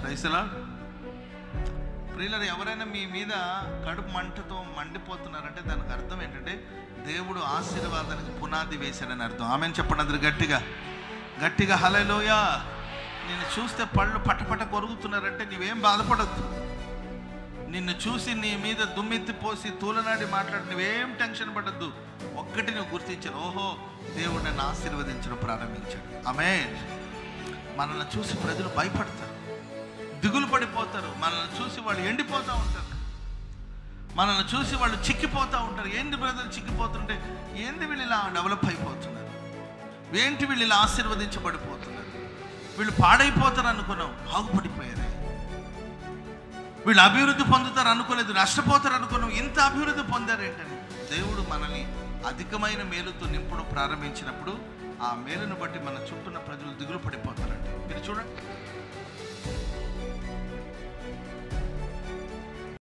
ప్రైసలా ప్రియులరు ఎవరైనా మీ మీద కడుపు మంటతో మండిపోతున్నారంటే దానికి అర్థం ఏంటంటే దేవుడు ఆశీర్వాదానికి పునాది వేశాడని అర్థం ఆమెను చెప్పండి అందరు గట్టిగా గట్టిగా హలలోయ నేను చూస్తే పళ్ళు పటపట కొరుగుతున్నారంటే నీవేం బాధపడద్దు నిన్ను చూసి నీ మీద దుమ్మెత్తి పోసి తూలనాడి మాట్లాడి నువ్వేం టెన్షన్ పడద్దు ఒక్కటి నువ్వు గుర్తించాను ఓహో దేవుడు నన్ను ఆశీర్వదించడం ప్రారంభించాడు ఆమె మనల్ని చూసి ప్రజలు భయపడతారు దిగులు పడిపోతారు మనల్ని చూసి వాళ్ళు ఎండిపోతూ ఉంటారు మనల్ని చూసి వాళ్ళు చిక్కిపోతూ ఉంటారు ఏంటి బ్రదర్ చిక్కిపోతుంటే ఏంటి వీళ్ళు ఇలా డెవలప్ అయిపోతున్నారు ఏంటి వీళ్ళు ఇలా ఆశీర్వదించబడిపోతున్నారు వీళ్ళు పాడైపోతారు అనుకున్నాం బాగుపడిపోయారు వీళ్ళు అభివృద్ధి పొందుతారు అనుకోలేదు నష్టపోతారు అనుకున్నాం ఇంత అభివృద్ధి పొందారు ఏంటని దేవుడు మనల్ని అధికమైన మేలుతో నింపడం ప్రారంభించినప్పుడు ఆ మేలును బట్టి మన చుట్టూన్న ప్రజలు దిగులు పడిపోతారండి మీరు చూడండి